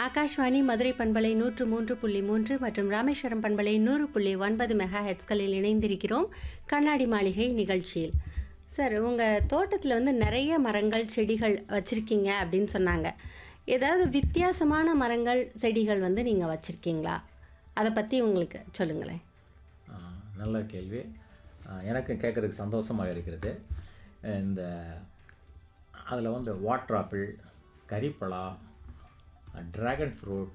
ஆகாஷ்வாணி மதுரை பண்பலை நூற்று மூன்று புள்ளி மூன்று மற்றும் ராமேஸ்வரம் பண்பலை நூறு புள்ளி ஒன்பது மெகா ஹெட்ஸ்களில் இணைந்திருக்கிறோம் கண்ணாடி மாளிகை நிகழ்ச்சியில் சார் உங்கள் தோட்டத்தில் வந்து நிறைய மரங்கள் செடிகள் வச்சுருக்கீங்க அப்படின்னு சொன்னாங்க ஏதாவது வித்தியாசமான மரங்கள் செடிகள் வந்து நீங்கள் வச்சுருக்கீங்களா அதை பற்றி உங்களுக்கு சொல்லுங்களேன் ஆ, நல்ல கேள்வி ஆ, எனக்கும் கேட்குறதுக்கு சந்தோஷமாக இருக்கிறது இந்த அதில் வந்து வாட்டர் ஆப்பிள் கரிப்பழா dragon fruit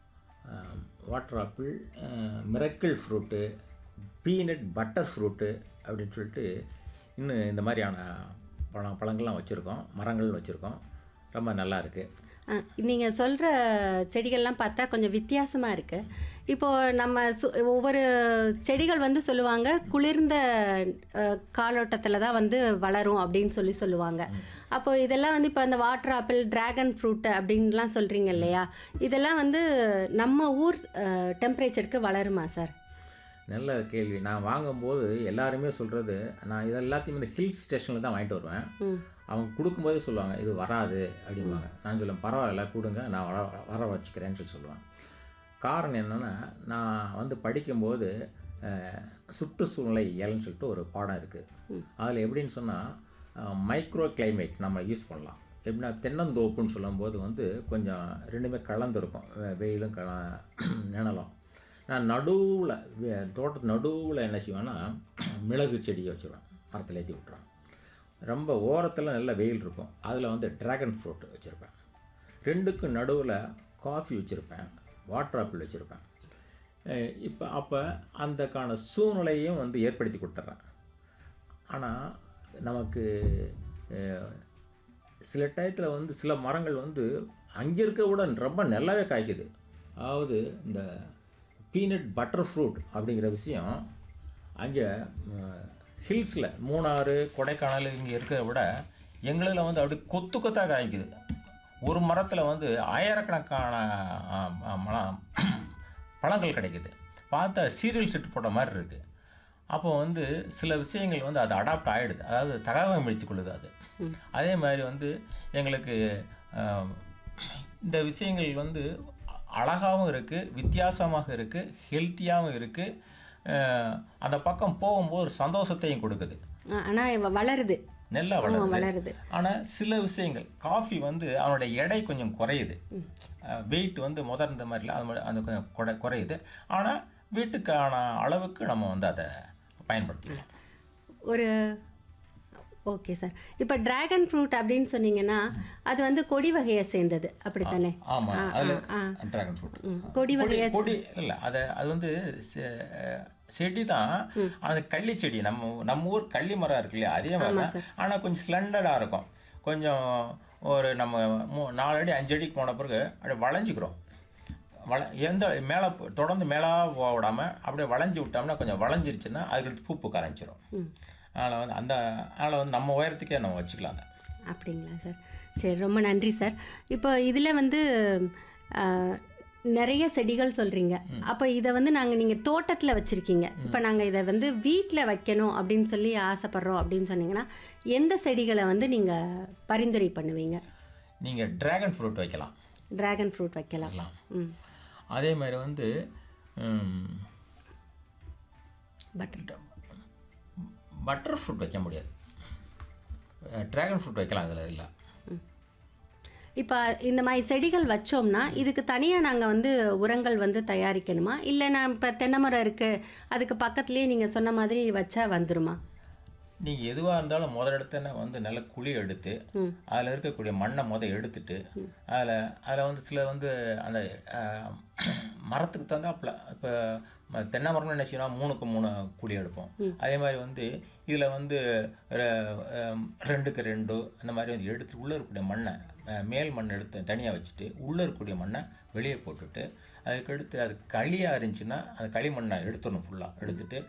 water apple miracle fruit peanut butter fruit அப்படின்னு சொல்லிட்டு இன்னும் இந்த மாதிரியான பழம் பழங்கள்லாம் வச்சுருக்கோம் மரங்கள் வச்சுருக்கோம் ரொம்ப நல்லா இருக்குது நீங்கள் சொல்கிற செடிகள்லாம் பார்த்தா கொஞ்சம் வித்தியாசமாக இருக்குது இப்போது நம்ம சு ஒவ்வொரு செடிகள் வந்து சொல்லுவாங்க குளிர்ந்த காலோட்டத்தில் தான் வந்து வளரும் அப்படின்னு சொல்லி சொல்லுவாங்க அப்போ இதெல்லாம் வந்து இப்போ அந்த வாட்டர் ஆப்பிள் டிராகன் ஃப்ரூட் அப்படின்லாம் சொல்கிறீங்க இல்லையா இதெல்லாம் வந்து நம்ம ஊர் டெம்பரேச்சருக்கு வளருமா சார் நல்ல கேள்வி நான் வாங்கும்போது எல்லாருமே சொல்கிறது நான் இது எல்லாத்தையும் இந்த ஹில் ஸ்டேஷனில் தான் வாங்கிட்டு வருவேன் ம் அவங்க கொடுக்கும்போதே சொல்லுவாங்க இது வராது அப்படிம்பாங்க நான் சொல்லுவேன் பரவாயில்ல கொடுங்க நான் வர வர வச்சுக்கிறேன்னு சொல்லி சொல்லுவேன் காரணம் என்னென்னா நான் வந்து படிக்கும்போது அஹ், சுற்றுச்சூழ்நிலை இயல்னு சொல்லிட்டு ஒரு பாடம் இருக்குது அதில் எப்படின்னு சொன்னால் மைக்ரோ கிளைமேட் நம்ம யூஸ் பண்ணலாம் எப்படின்னா தென்னந்தோப்புன்னு சொல்லும்போது வந்து கொஞ்சம் ரெண்டுமே கலந்துருக்கும் வெ- வெயிலும் கல நிழலும் நான் நடுவில் தோட்டத்து நடுவில் என்ன செய்வேன்னா மிளகு செடியை வச்சுருவேன் மரத்தில் ஏற்றி விட்ருவேன் ரொம்ப ஓரத்தில் நல்ல வெயில் இருக்கும் அதில் வந்து ட்ராகன் ஃப்ரூட் வச்சுருப்பேன் ரெண்டுக்கும் நடுவில் காஃபி வச்சுருப்பேன் வாட்டர் ஆப்பிள் வச்சுருப்பேன் இப்போ அப்போ அந்தக்கான சூழ்நிலையும் வந்து ஏற்படுத்தி கொடுத்துட்றேன் ஆனால் நமக்கு அஹ், சில டயத்தில் வந்து சில மரங்கள் வந்து அங்கே இருக்க விட ரொம்ப நல்லாவே காய்க்குது அதாவது இந்த பீனட் பட்டர் ஃப்ரூட் அப்படிங்கிற விஷயம் அங்கே ஹில்ஸில் மூணாறு கொடைக்கானல் இங்கே இருக்கிறத விட எங்களில் வந்து அப்படி கொத்து கொத்தாக காய்க்குது ஒரு மரத்தில் வந்து ஆயிரக்கணக்கான ஆ, ஆ, மரம் பழங்கள் கிடைக்குது பார்த்தா சீரியல் செட் போட்ட மாதிரி இருக்குது அப்போ வந்து சில விஷயங்கள் வந்து அது அடாப்ட் ஆகிடுது அதாவது தகவல் முடித்துக் கொள்ளுது அது அதே மாதிரி வந்து எங்களுக்கு ஆம், இந்த விஷயங்கள் வந்து அழகாகவும் இருக்குது வித்தியாசமாக இருக்குது ஹெல்த்தியாகவும் இருக்குது அந்த பக்கம் போகும்போது ஒரு சந்தோஷத்தையும் கொடுக்குது ஆனால் வளருது நல்லா ஆமா, வளருது வளருது ஆனால் சில விஷயங்கள் காஃபி வந்து அவனுடைய எடை கொஞ்சம் குறையுது வெயிட் வந்து முதல் இந்த மாதிரிலாம் அது மாதிரி அந்த கொஞ்சம் குறை குறையுது ஆனால் வீட்டுக்கான அளவுக்கு நம்ம வந்து அதை பயன்படுத்திக்கலாம் ஒரு ஓகே சார் இப்போ டிராகன் ஃப்ரூட் அப்படின்னு சொன்னீங்கன்னா அது வந்து கொடி வகையை சேர்ந்தது அப்படித்தானே ஆமாம் ஆ, அதில் ஆ, ட்ராகன் ஃப்ரூட் ம். கொடி கொடி வகையை கொடி இல்லை அதை அது வந்து செ- செடி தான் அது கள்ளி செடி நம்ம நம்ம ஊர் கள்ளி மரம் இருக்கு இல்லையா அதே மாதிரி தான் ஆனால் கொஞ்சம் ஸ்லண்டடாக இருக்கும் கொஞ்சம் ஒரு நம்ம மூ நாலு அடி அஞ்சு அடிக்கு போன பிறகு அப்படியே வளைஞ்சிக்கிறோம் வள எந்த மேலே தொடர்ந்து மேலே போக விடாமல் அப்படியே வளைஞ்சி விட்டோம்னா கொஞ்சம் வளைஞ்சிருச்சுன்னா அதுக்கு பூ பூக்க ஆரம்பிச்சிடும் அதனால் வந்து அந்த அதனால் வந்து நம்ம உயரத்துக்கே நம்ம வச்சுக்கலாம் அதை அப்படிங்களா சார் சரி ரொம்ப நன்றி சார் இப்போ இதில் வந்து ஆ, நிறைய செடிகள் சொல்கிறீங்க அப்போ இதை வந்து நாங்கள் நீங்கள் தோட்டத்தில் வச்சுருக்கீங்க இப்போ நாங்கள் இதை வந்து வீட்டில் வைக்கணும் அப்படின்னு சொல்லி ஆசைப்பட்றோம் அப்படின்னு சொன்னீங்கன்னா எந்த செடிகளை வந்து நீங்கள் பரிந்துரை பண்ணுவீங்க நீங்கள் ட்ராகன் ஃப்ரூட் வைக்கலாம் டிராகன் ஃப்ரூட் வைக்கலாம் வைக்கலாம் ம் அதே மாதிரி வந்து ம், பட்டர் பட்டர் ஃப்ரூட் வைக்க முடியாது ட்ராகன் ஃப்ரூட் வைக்கலாம் அதில் இல்லை இப்போ இந்த மாதிரி செடிகள் வச்சோம்னா இதுக்கு தனியாக நாங்கள் வந்து உரங்கள் வந்து தயாரிக்கணுமா இல்லை நான் இப்போ தென்னை மரம் இருக்குது அதுக்கு பக்கத்துலேயே நீங்கள் சொன்ன மாதிரி வச்சா வந்துருமா நீங்கள் எதுவாக இருந்தாலும் முதல் இடத்துல வந்து நல்ல குழி எடுத்து ம். அதில் இருக்கக்கூடிய மண்ணை முத எடுத்துட்டு அதில் அதில் வந்து சில வந்து அந்த அஹ், மரத்துக்கு தந்தாப்புல இப்போ தென்னை மரம்னு என்ன செய்யணும் மூணுக்கு மூணு குழி எடுப்போம் அதே மாதிரி வந்து இதில் வந்து ரெ- அஹ், ரெண்டுக்கு ரெண்டு அந்த மாதிரி வந்து எடுத்து உள்ளே இருக்கக்கூடிய மண்ணை அஹ், மேல் மண் எடுத்து தனியாக வச்சுட்டு உள்ளே இருக்கக்கூடிய மண்ணை வெளியே போட்டுட்டு அதுக்கடுத்து அது களியாக இருந்துச்சுன்னா அந்த களிமண்ணை எடுத்துடணும் ஃபுல்லாக எடுத்துட்டு